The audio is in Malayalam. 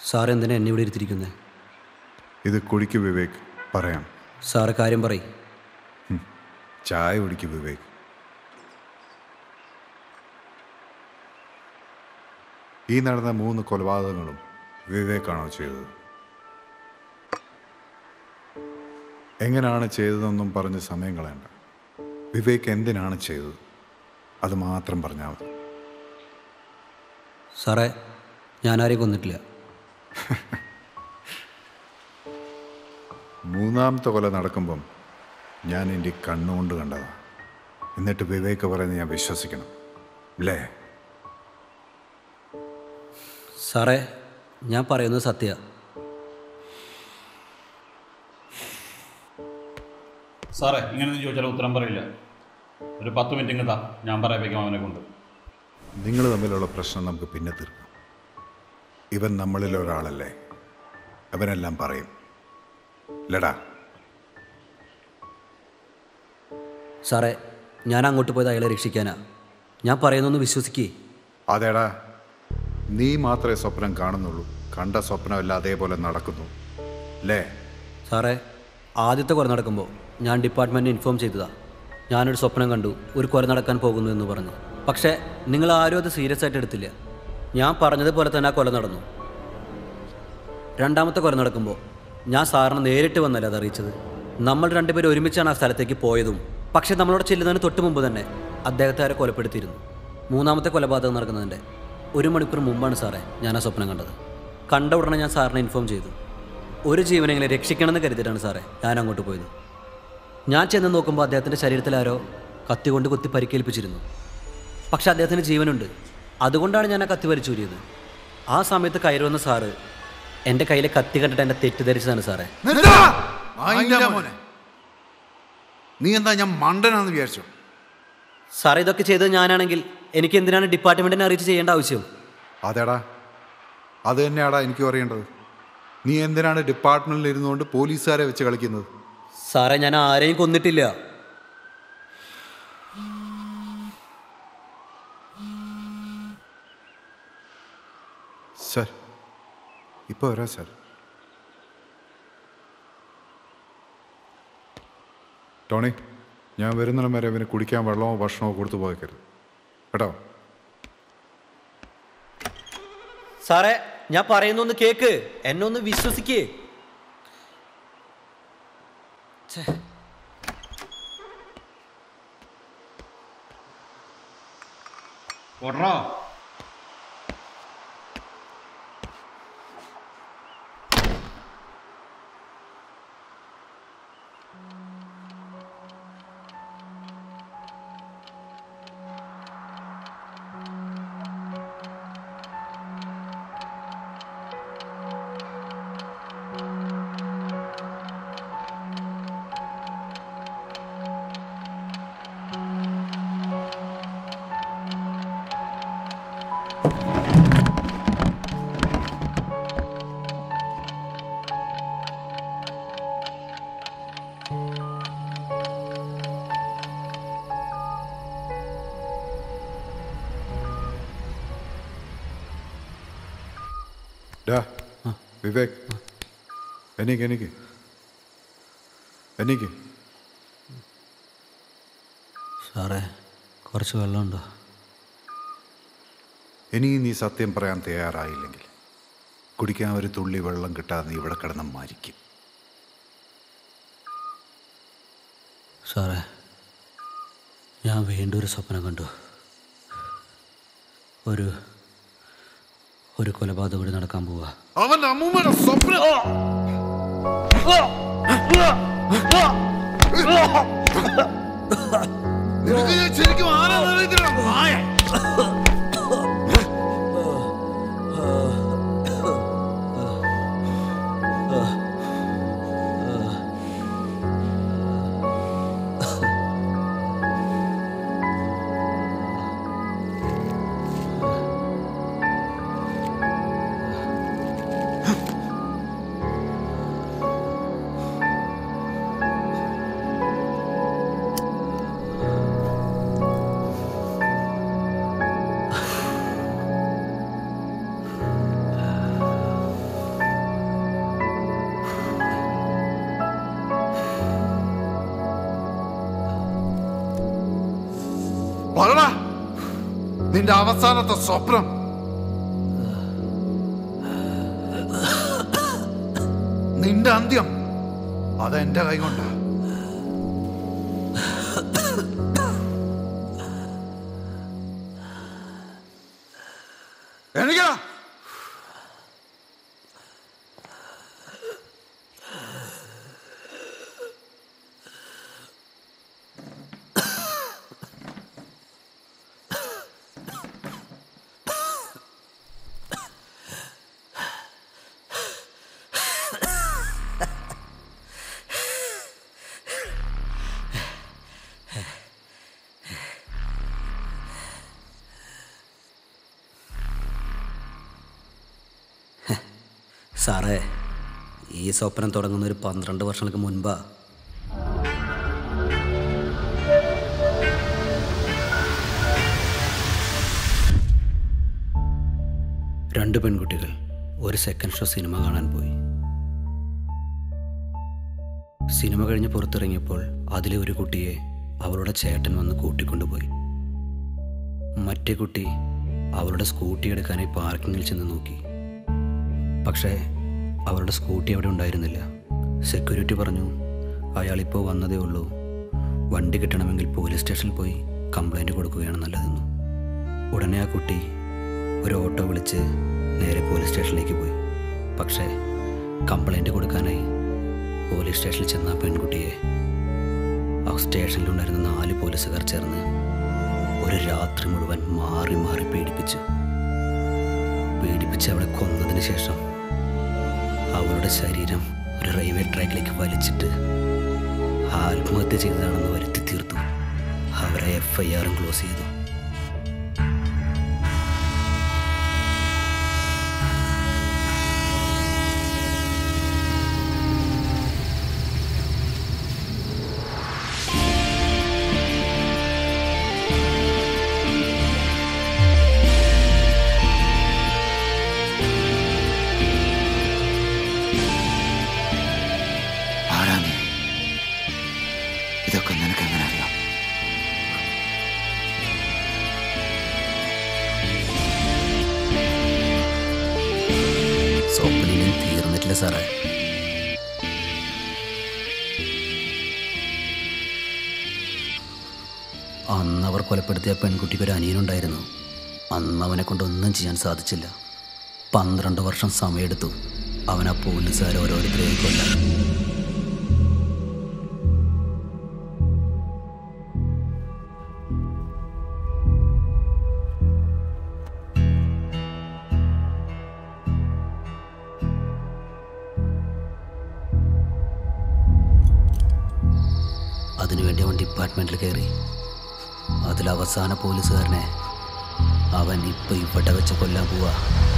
സാർ എന്തിനാ എന്നെ ഇവിടെ ഇരുത്തിരിക്കുന്നത് ഇത് കുടിക്ക് വിവേക് പറയാം സാറ് കാര്യം പറയും ചായ കുടിക്ക് വിവേക് ഈ നടന്ന മൂന്ന് കൊലപാതകങ്ങളും വിവേക്കാണോ ചെയ്തത് എങ്ങനെയാണ് ചെയ്തതെന്നും പറഞ്ഞ് സമയം കളയണ്ട വിവേക് എന്തിനാണ് ചെയ്തത് അത് മാത്രം പറഞ്ഞാൽ മതി സാറേ ഞാനാരെയും കൊന്നിട്ടില്ല മൂന്നാമത്തെ കൊല നടക്കുമ്പം ഞാൻ എൻ്റെ കണ്ണുകൊണ്ട് കണ്ടതാ എന്നിട്ട് വിവേക് പറയുന്നത് ഞാൻ വിശ്വസിക്കണം അല്ലേ സാറേ ഞാൻ പറയുന്നത് സത്യ സാറേ ഇങ്ങനെയൊന്നും ചോദിച്ചാൽ ഉത്തരം പറയില്ല ഒരു പത്ത് മിനിറ്റ് ഇങ്ങ് താ ഞാൻ പറയപ്പേക്കും അവനെ കൊണ്ട് നിങ്ങൾ തമ്മിലുള്ള പ്രശ്നം നമുക്ക് പിന്നെ തീർക്കാം ഇവൻ നമ്മളിൽ ഒരാളല്ലേ അവനെല്ലാം പറയും ലടാ സാറേ ഞാൻ അങ്ങോട്ട് പോയത് അയാളെ രക്ഷിക്കാനാ ഞാൻ പറയുന്നൊന്ന് വിശ്വസിക്കേ അതേടാ നീ മാത്രമേ സ്വപ്നം കാണുന്നുള്ളൂ കണ്ട സ്വപ്നമെല്ലാം അതേപോലെ നടക്കുന്നു അല്ലേ സാറേ ആദ്യത്തെ കൊല നടക്കുമ്പോൾ ഞാൻ ഡിപ്പാർട്ട്മെൻറ്റിന് ഇൻഫോം ചെയ്തതാ ഞാനൊരു സ്വപ്നം കണ്ടു ഒരു കൊല നടക്കാൻ പോകുന്നു എന്ന് പറഞ്ഞു പക്ഷേ നിങ്ങൾ ആരും അത് സീരിയസ് ആയിട്ട് എടുത്തില്ല ഞാൻ പറഞ്ഞതുപോലെ തന്നെ ആ കൊല നടന്നു രണ്ടാമത്തെ കൊല നടക്കുമ്പോൾ ഞാൻ സാറിന് നേരിട്ട് വന്നല്ല അത് അറിയിച്ചത് നമ്മൾ രണ്ടുപേരും ഒരുമിച്ചാണ് ആ സ്ഥലത്തേക്ക് പോയതും പക്ഷേ നമ്മളോട് ചെല്ലുന്നതിന് തൊട്ട് മുമ്പ് തന്നെ അദ്ദേഹത്തെ ആരെ കൊലപ്പെടുത്തിയിരുന്നു മൂന്നാമത്തെ കൊലപാതകം നടക്കുന്നതിൻ്റെ ഒരു മണിക്കൂർ മുമ്പാണ് സാറേ ഞാൻ ആ സ്വപ്നം കണ്ടത് കണ്ട ഉടനെ ഞാൻ സാറിനെ ഇൻഫോം ചെയ്തു ഒരു ജീവനെങ്കിലും രക്ഷിക്കണമെന്ന് കരുതിയിട്ടാണ് സാറേ ഞാൻ അങ്ങോട്ട് പോയത് ഞാൻ ചെന്ന് നോക്കുമ്പോൾ അദ്ദേഹത്തിൻ്റെ ശരീരത്തിൽ ആരോ കത്തി കൊണ്ട് കുത്തി പരിക്കേൽപ്പിച്ചിരുന്നു പക്ഷെ അദ്ദേഹത്തിന് ജീവനുണ്ട് അതുകൊണ്ടാണ് ഞാൻ ആ കത്തി വലിച്ചൂരിയത് ആ സമയത്ത് കയറി വന്ന സാറ് എൻ്റെ കയ്യിലെ കത്തി കണ്ടിട്ട് എന്നെ തെറ്റിദ്ധരിച്ചതാണ് സാറേ മോനെ നീ എന്താ ഞാൻ മണ്ടനാന്ന് വിചാരിച്ചു സാറേ ഇതൊക്കെ ചെയ്തത് ഞാനാണെങ്കിൽ എനിക്ക് എന്തിനാണ് ഡിപ്പാർട്ട്മെൻറ്റിനെ അറിയിച്ച് ചെയ്യേണ്ട ആവശ്യം അതേടാ അത് തന്നെയാടാ എനിക്കും അറിയേണ്ടത് നീ എന്തിനാണ് ഡിപ്പാർട്ട്മെന്റിൽ ഇരുന്നുകൊണ്ട് പോലീസുകാരെ വെച്ച് കളിക്കുന്നത് സാറേ ഞാൻ ആരെയും കൊന്നിട്ടില്ല സർ ഇപ്പോൾ വരാം സർ ടോണി ഞാൻ വരുന്നിടം വരെ ഇവന് കുടിക്കാൻ വെള്ളമോ ഭക്ഷണമോ കൊടുത്തു പോയേക്കരുത് കേട്ടോ സാറേ ഞാൻ പറയുന്നൊന്ന് കേക്ക് എന്നെ ഒന്ന് വിശ്വസിക്കേ ഓടറോ ഡാ വിവേക് എനിക്ക് എനിക്ക് എനിക്ക് സാറേ കുറച്ച് വെള്ളമുണ്ടോ ഇനി നീ സത്യം പറയാൻ തയ്യാറായില്ലെങ്കിൽ കുടിക്കാൻ ഒരു തുള്ളി വെള്ളം കിട്ടാതെ നീ ഇവിടെ കിടന്ന് മരിക്കും സാറേ ഞാൻ വീണ്ടും ഒരു സ്വപ്നം കണ്ടു ഒരു ഒരു കൊലപാതകം കൂടി നടക്കാൻ പോവാ അവന്റെ അമ്മൂമ്മയുടെ സ്വപ്നം നിനക്ക് ഞാൻ ശരിക്കും ആരാന്ന് അറിയത്തില്ല നായ നിന്റെ അവസാനത്തെ സ്വപ്നം നിന്റെ അന്ത്യം അതെന്റെ കൈ കൊണ്ടാ എനിക്കാ സാറേ ഈ സ്വപ്നം തുടങ്ങുന്ന ഒരു പന്ത്രണ്ട് വർഷങ്ങൾക്ക് മുൻപാ രണ്ട് പെൺകുട്ടികൾ ഒരു സെക്കൻഡ് ഷോ സിനിമ കാണാൻ പോയി സിനിമ കഴിഞ്ഞ് പുറത്തിറങ്ങിയപ്പോൾ അതിലെ ഒരു കുട്ടിയെ അവളുടെ ചേട്ടൻ വന്ന് കൂട്ടിക്കൊണ്ടുപോയി മറ്റേ കുട്ടി അവളുടെ സ്കൂട്ടി എടുക്കാനായി പാർക്കിങ്ങിൽ ചെന്ന് നോക്കി പക്ഷേ അവരുടെ സ്കൂട്ടി അവിടെ ഉണ്ടായിരുന്നില്ല സെക്യൂരിറ്റി പറഞ്ഞു അയാളിപ്പോൾ വന്നതേ ഉള്ളൂ വണ്ടി കിട്ടണമെങ്കിൽ പോലീസ് സ്റ്റേഷനിൽ പോയി കംപ്ലൈൻറ്റ് കൊടുക്കുകയാണ് നല്ലതെന്നു ഉടനെ ആ കുട്ടി ഒരു ഓട്ടോ വിളിച്ച് നേരെ പോലീസ് സ്റ്റേഷനിലേക്ക് പോയി പക്ഷേ കംപ്ലൈൻറ്റ് കൊടുക്കാനായി പോലീസ് സ്റ്റേഷനിൽ ചെന്ന ആ പെൺകുട്ടിയെ ആ സ്റ്റേഷനിലുണ്ടായിരുന്ന നാല് പോലീസുകാർ ചേർന്ന് ഒരു രാത്രി മുഴുവൻ മാറി മാറി പീഡിപ്പിച്ചു പീഡിപ്പിച്ച് അവളെ കൊന്നതിന് ശേഷം അവളുടെ ശരീരം ഒരു റെയിൽവേ ട്രാക്കിലേക്ക് വലിച്ചിട്ട് ആത്മഹത്യ ചെയ്തതാണെന്ന് വരുത്തി തീർത്തു അവരെ എഫ് ഐ ആറും ക്ലോസ് ചെയ്തു ആരാ നീ ഇതൊക്കെ നിനക്ക് എങ്ങനെ അറിയാം സ്വപ്നം തീർന്നിട്ടില്ല സാറേ അന്ന് അവർ കൊലപ്പെടുത്തിയ പെൺകുട്ടിക്ക് ഒരു അനിയനുണ്ടായിരുന്നു അന്ന് അവനെ കൊണ്ടൊന്നും ചെയ്യാൻ സാധിച്ചില്ല പന്ത്രണ്ട് വർഷം സമയമെടുത്തു അവൻ ആ പോലീസുകാർ ഓരോരുത്തരെയും കൊല്ലാൻ അതിനുവേണ്ടി അവൻ ഡിപ്പാർട്ട്മെൻറ്റിൽ കയറി അതിൽ അവസാന പോലീസുകാരനെ അവൻ ഇപ്പൊ ഇവിടെ വെച്ച് കൊല്ലാൻ പോവാ